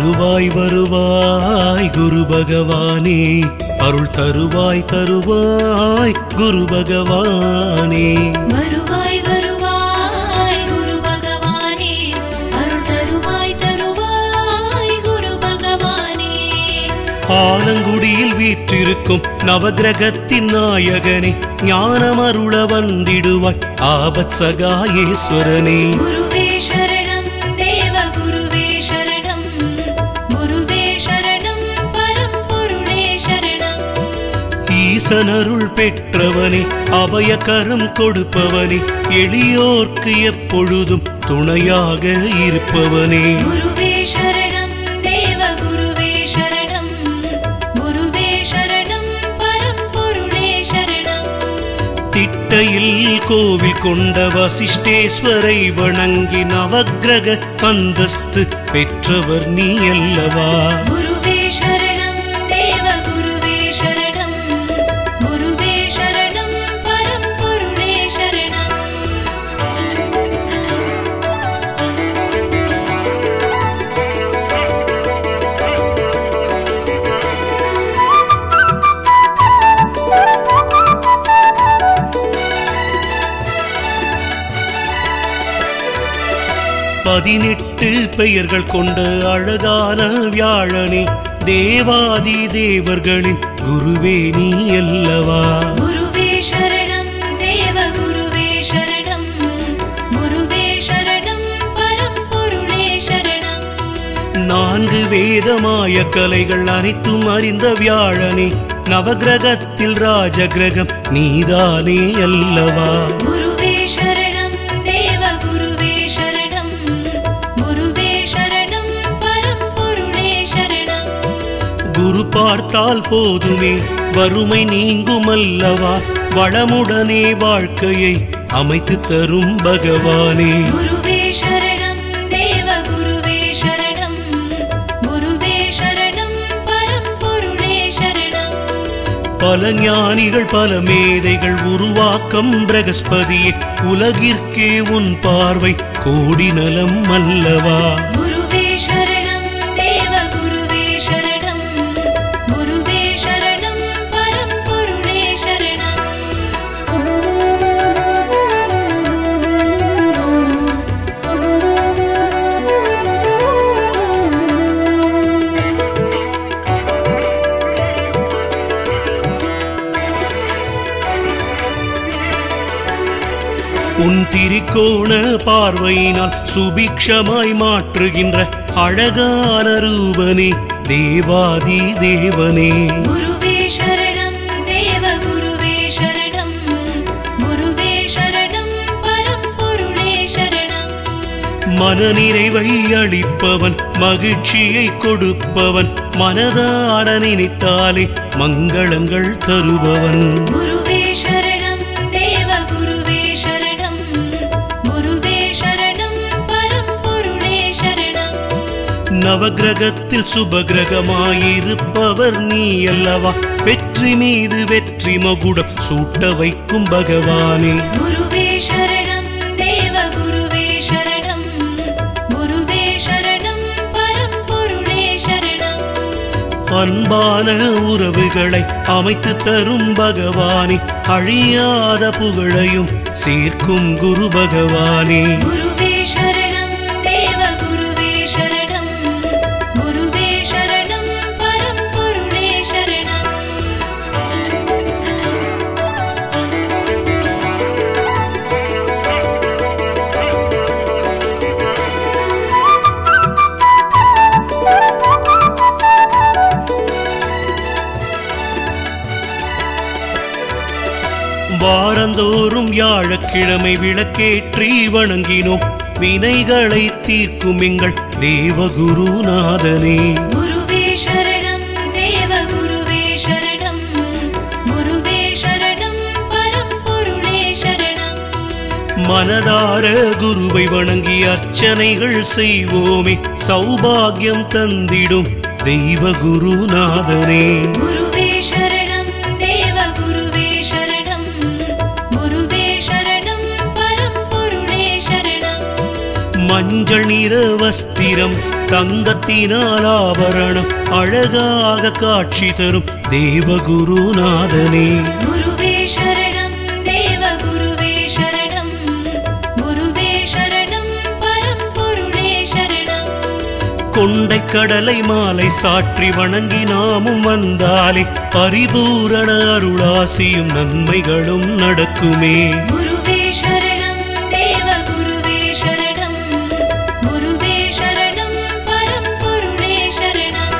வருவாய் வருவாய் குரு பகவானே அருள் தருவாய் தருவாய் குரு பகவானே வருவாய் வருவாய் குரு பகவானே அருள் தருவாய் தருவாய் குரு பகவானே ஆலங்குடியில் வீற்றிருக்கும் நவகிரகத்தின் நாயகனே ஞானம் அருள வந்திடுவாய் ஆபத் சகாயேஸ்வரனே குருவே சரணம் தேவ குருவே சரணம் குருவே சரணம் பரம்பொருளே சரணம் ஈசனருள் பெற்றவனே அபயகரம் கொடுப்பவனே எளியோர்க்கு எப்பொழுதும் துணையாக இருப்பவனே குருவே சரணம் தேவ குருவே சரணம் குருவே சரணம் பரம்பொருளே சரணம் திட்டையில் கோவில் கொண்ட வசிஷ்டேஸ்வரை வணங்கி நவக்கிரக அந்தஸ்து பெற்றவர் நீ அல்லவா குருவே சரணம் தேவ குருவே சரணம் குருவே சரணம் பரம்பொருளே சரணம் பதினெட்டு பெயர்கள் கொண்ட அழகான வியாழனே தேவாதி தேவர்களின் குருவே நீ அல்லவா குருவே சரணம் தேவ குருவே சரணம் குருவே சரணம் பரம்பொருளே சரணம் நான்கு வேதமாய கலைகள் அனைத்தும் அறிந்த வியாழனே நவகிரகத்தில் ராஜகிரகம் நீதானே அல்லவா குருவே சரணம் தேவ குருவே சரணம் குருவே சரணம் பரம்பொருளே சரணம் குரு பார்த்தால் போதுமே வறுமை நீங்கும் அல்லவா வளமுடனே வாழ்க்கையை அமைத்து தரும் பகவானே குருவே சரணம் தேவ குருவே சரணம் குருவே சரணம் பரம்பொருளே சரணம் பல ஞானிகள் பல மேதைகள் உருவாக்கம் பிரகஸ்பதியே உலகிற்கே உன் பார்வை கோடி நலம் அல்லவா குருவே சரணம் தேவ குருவே சரணம் குருவே சரணம் பரம்பொருளே சரணம் உன் திரிகோண பார்வையினால் சுபிக்ஷமாய் மாற்றுகின்ற அழகான ரூபனே தேவாதி தேவனே குருவே சரணம் தேவ குருவே சரணம் குருவே சரணம் பரம்பொருளே சரணம் மனநிறைவை அளிப்பவன் மகிழ்ச்சியை கொடுப்பவன் மனதார நினைத்தாலே மங்களங்கள் தருபவன் குருவே சரணம் தேவ குருவே சரணம் குருவே சரணம் பரம்பொருளே சரணம் நவகிரகத்தில் சுபகிரகமாயிருப்பவர் நீ அல்லவா வெற்றி மீது வெற்றி மகுடம் சூட்ட வைக்கும் பகவானே குருவே சரணம் தேவ குருவே சரணம் குருவே சரணம் பரம்பொருளே சரணம் அன்பான உறவுகளை அமைத்து தரும் பகவானே அழியாத புகழையும் சேர்க்கும் குரு பகவானே குருவே சரணம் தேவ குருவே சரணம் குருவே சரணம் பரம்பொருளே சரணம் வாரந்தோறும் வியாழக்கிழமை விளக்கேற்றி வணங்கினோம் வினைகளை தீர்க்கும் எங்கள் தேவகுருநாதனே குருவே சரணம் தேவ குருவே சரணம் குருவே சரணம் பரம்பொருளே சரணம் மனதார குருவை வணங்கி அர்ச்சனைகள் செய்வோமே சௌபாகியம் தந்திடும் தெய்வ குருநாதனே குருவே சரணம் தேவ குருவே சரணம் குருவே சரணம் பரம்பொருளே சரணம் மஞ்சள் நிற வஸ்திரம் தங்கத்தினால் ஆபரணம் அழகாக காட்சி தரும் தேவகுருநாதனே குருவே சரணம் தேவ குருவே சரணம் குருவே சரணம் பரம்பொருளே சரணம் கொண்டை கடலை மாலை சாற்றி வணங்கி நாமும் வந்தாலே பரிபூரண அருளாசியும் நன்மைகளும் நடக்குமே குருவே சரணம் தேவ குருவே சரணம் குருவே சரணம் பரம்பொருளே சரணம்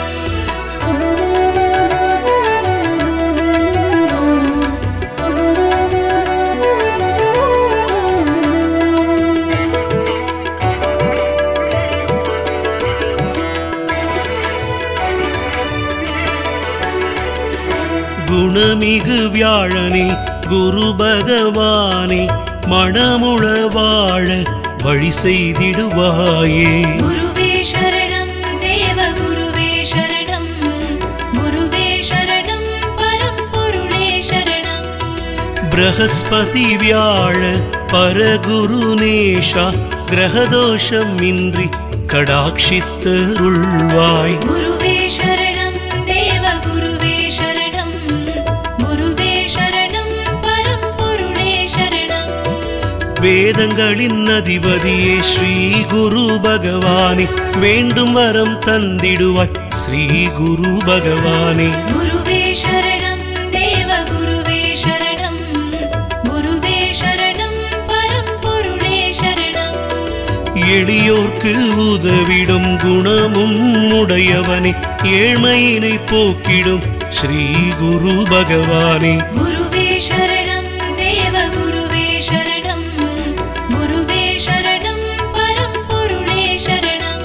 குணமிகு வியாழனே குரு பகவானே மணமுள வாழ வழி செய்திடுவாயே குருவே சரணம் தேவ குருவே சரணம் குருவே சரணம் பரம்பொருளே சரணம் பிரகஸ்பதி வியாழ பரகுருநேஷா கிரகதோஷம் இன்றி கடாட்சித்தருள்வாய் குருவே சரணம் தேவ குருவே சரணம் குருவே சரணம் பரம்பொருளே சரணம் வேதங்களின் அதிபதியே ஸ்ரீ குரு பகவானே வேண்டும் வரம் தந்திடுவாய் ஸ்ரீ குரு பகவானே குருவே சரணம் தேவ குருவே சரணம் குருவே சரணம் பரம்பொருளே சரணம் எளியோர்க்கு உதவிடும் குணமும் உடையவனே ஏழ்மையினை போக்கிடும் ஸ்ரீ குரு பகவானே குருவே சரணம் தேவ குருவே சரணம் குருவே சரணம் பரம்பொருளே சரணம்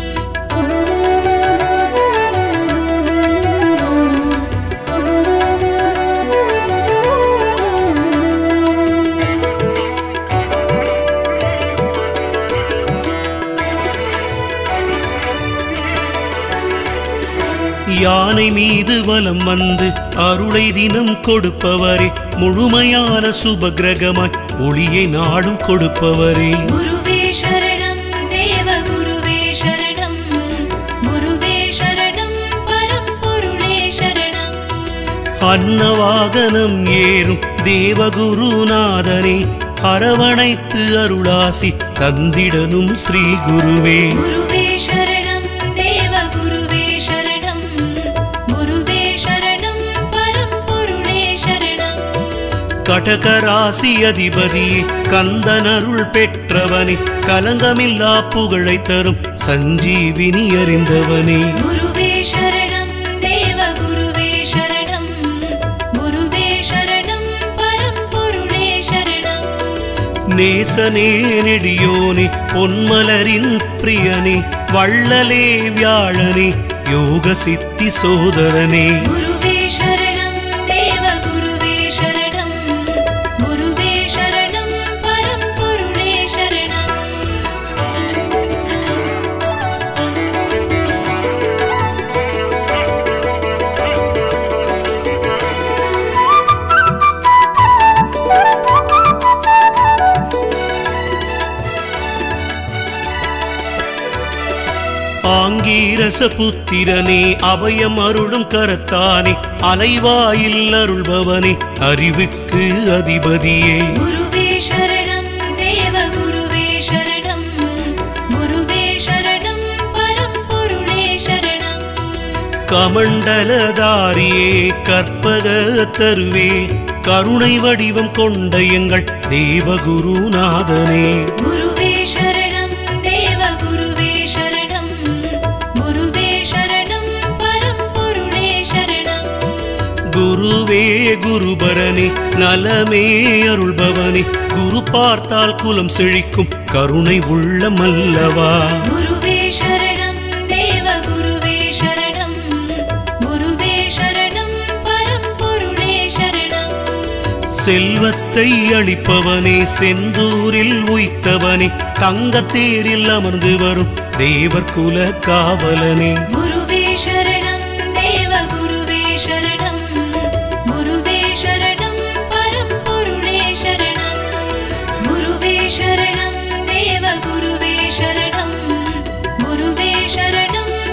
யானை மீது வலம் வந்து அருளை தினம் கொடுப்பவரே முழுமையான சுபகிரகமாய் ஒளியை நாடும் கொடுப்பவரே குருவே சரணம் தேவ குருவே சரணம் குருவே சரணம் பரம்பொருளே சரணம் அன்னவாகனம் ஏறும் தேவகுருநாதனே அரவணைத்து அருளாசி தந்திடனும் ஸ்ரீ குருவே குருவே சரணம் தேவ குருவே சரணம் குருவே சரணம் பரம்பொருளே சரணம் கடகராசி அதிபதியே கந்தனருள் பெற்றவனே கலங்கமில்லா புகழை தரும் சஞ்சீவினி அறிந்தவனே குருவே சரணம் தேவ குருவே சரணம் குருவே சரணம் பரம்பொருளே சரணம் நேசனே நெடியோனே பொன்மலரின் பிரியனே வள்ளலே வியாழனே யோக சித்தி சோதரனே குருவே சரணம் தேவ குருவே சரணம் குருவே சரணம் பரம்பொருளே சரணம் ஆங்கீரச புத்திரனே அபயம் அருளும் கரத்தானே அலைவாயில் அருள்பவனே அறிவுக்கு அதிபதியே குருவே சரணம் தேவ குருவே சரணம் குருவே சரணம் பரம்பொருளே சரணம் கமண்டலதாரியே கற்பக தருவே கருணை வடிவம் கொண்ட எங்கள் தேவகுருநாதனே குருவே சரணம் தேவ குருவே சரணம் குருவே சரணம் பரம்பொருளே சரணம் குருவே குருபரனே நலமே அருள்பவனே குரு பார்த்தால் குலம் செழிக்கும் கருணை உள்ளம் அல்லவா குருவே சரணம் தேவ குருவே சரணம் குருவே சரணம் பரம்பொருளே சரணம் செல்வத்தை அளிப்பவனே செந்தூரில் உய்த்தவனே தங்கத்தேரில் அமர்ந்து வரும் தேவர் குல காவலனே குருவே சரணம் தேவ குருவே சரணம் குருவே சரணம் பரம்பொருளே சரணம் குருவே சரணம் தேவ குருவே சரணம் शरणम्